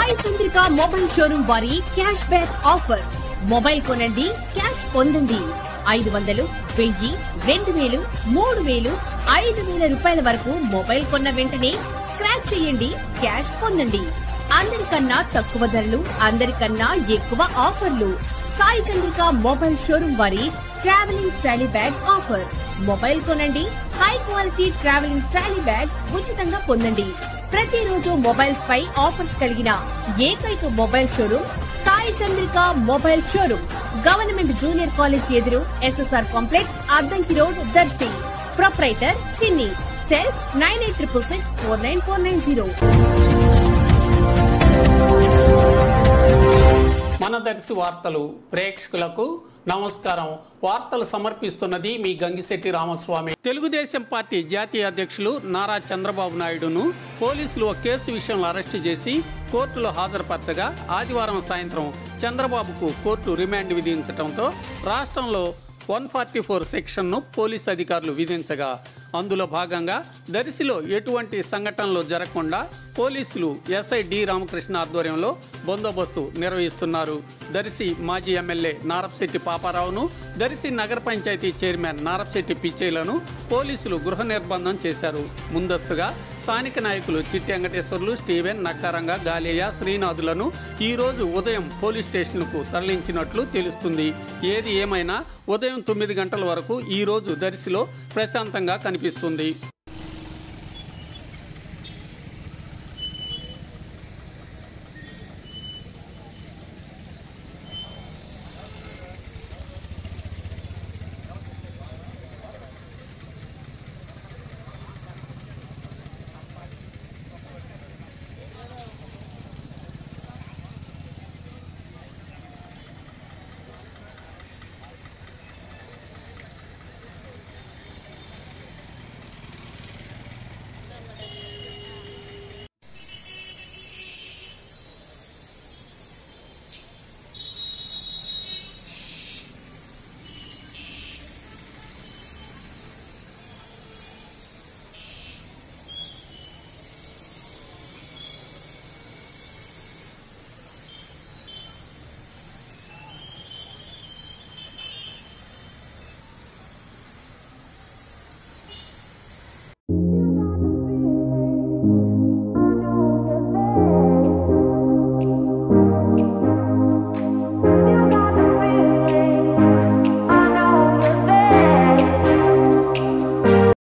Sai Chandrika mobile showroom వారి cash back offer mobile కొనండి cash పొందండి ఐదు వందలు వెయ్యి రెండు వేలు మూడు వేలు ఐదు వేల రూపాయల వరకు మొబైల్ కొన్న వెంటనే స్క్రాచ్ చేయండి క్యాష్ పొందండి అందరికన్నా తక్కువ ధరలు అందరికన్నా ఎక్కువ ఆఫర్లు సాయి చంద్రిక మొబైల్ షోరూమ్ వారి travelling trolley bag offer mobile కొనండి high quality travelling trolley bag ఉచితంగా పొందండి ప్రతిరోజు మొబైల్స్ పై ఆఫర్స్ కలిగిన ఏకైక mobile showroom Sai Chandrika mobile showroom government junior college ఎదురు SSR complex Addanki road Darsi proprietor Chinni cell nine eight triple six four nine four nine zero మన దర్శి వార్తలు ప్రేక్షకులకు నమస్కారం వార్తలు సమర్పిస్తున్నది మీ గంగిశెట్టి రామస్వామి తెలుగుదేశం పార్టీ జాతీయ అధ్యక్షులు నారా చంద్రబాబు నాయుడును పోలీసులు ఒక కేసు విషయంలో అరెస్టు చేసి కోర్టులో హాజరుపరచగా ఆదివారం సాయంత్రం చంద్రబాబుకు కోర్టు రిమాండ్ విధించడంతో రాష్ట్రంలో వన్ ఫార్టీ ఫోర్ సెక్షన్ను పోలీస్ అధికారులు విధించగా అందులో భాగంగా దరిసిలో ఎటువంటి సంఘటనలు జరగకుండా పోలీసులు ఎస్ఐ డి రామకృష్ణ ఆధ్వర్యంలో బందోబస్తు నిర్వహిస్తున్నారు దరిసి మాజీ ఎమ్మెల్యే నారపశెట్టి పాపారావును దరిసి నగర పంచాయతీ చైర్మన్ నారపశెట్టి పిచ్చయ్యలను పోలీసులు గృహ నిర్బంధం చేశారు ముందస్తుగా స్థానిక నాయకులు చిట్టి వెంకటేశ్వర్లు స్టీవెన్ నక్కారంగ గాలియా శ్రీనాథులను ఈ రోజు ఉదయం పోలీస్ స్టేషన్కు తరలించినట్లు తెలుస్తుంది ఏది ఏమైనా ఉదయం తొమ్మిది గంటల వరకు ఈ రోజు దరిసిలో ప్రశాంతంగా కనిపిస్తుంది